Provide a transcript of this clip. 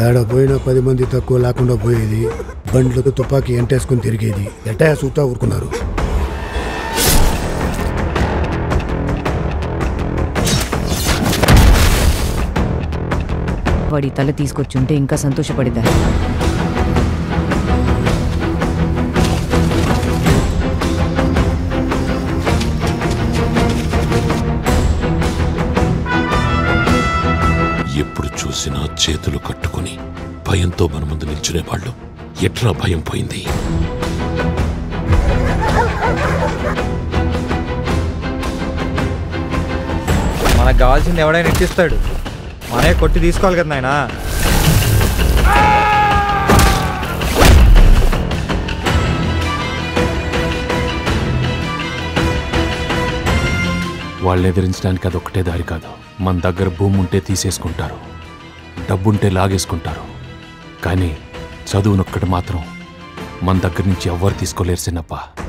ఆడ పోయిన పది మంది తక్కువ లేకుండా పోయేది బండ్లకు తుపాకీ ఎంటేసుకుని తిరిగేది ఎట్టా సూతా ఊరుకున్నారు వాడి తల తీసుకొచ్చుంటే ఇంకా సంతోషపడేదాన్ని ఎప్పుడు చూసినా చేతులు కట్టుకుని భయంతో మన ముందు నిల్చునేవాళ్ళు ఎట్లా భయం పోయింది మనకు కావాల్సింది ఎవడైనా ఇచ్చిస్తాడు మనే కొట్టి తీసుకోవాలి కదా నాయనా వాళ్ళు ఎదిరించడానికి అదొక్కటే దారి కాదు మన దగ్గర భూమి ఉంటే తీసేసుకుంటారు డబ్బుంటే లాగేసుకుంటారు కానీ చదువునొక్కటి మాత్రం మన దగ్గర నుంచి ఎవ్వరు తీసుకోలేరు చిన్నప్ప